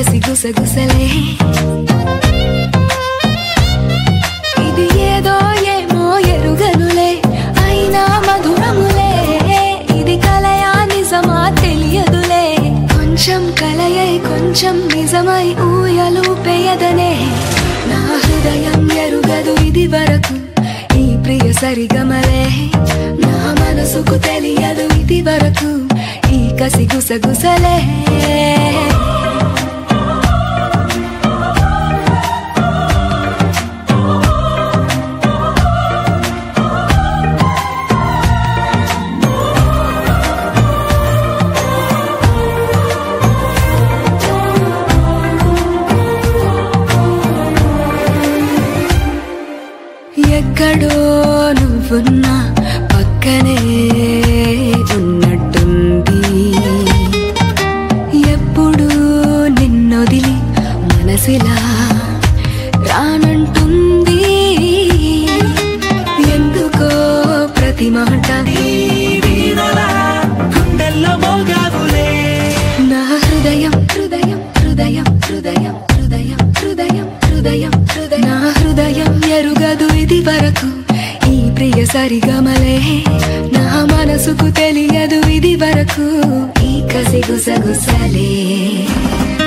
కసి గుసగుసలే ఇది ఏదో ఏమో ఎరుగనులే అయినా మధురములే ఇది కలయా నిజమా తెలియదులే కొంచెం కలయై కొంచెం నిజమై ఊయలు పేయదనే నా హృదయం ఎరుగదు ఇది వరకు ఈ ప్రియ సరిగమలే నా మనసుకు తెలియదు ఇది వరకు ఈ కసి గుసగుసలే ఎక్కడో నువ్వున్నా పక్కనే ఉన్నట్టుంది ఎప్పుడు నిన్నొదిలి మనసిలా రానంటుంది ఎందుకో ప్రతి మాట గుండెల్లో మోగావులే నా హృదయం హృదయం హృదయం హృదయం హృదయం హృదయం హృదయం హృదయం నా హృదయం ఎరుగదు ఇది వరకు ఈ ప్రియ సరిగమలే నా మనసుకు తెలియదు ఇది వరకు ఈ కసి గుసగుసలే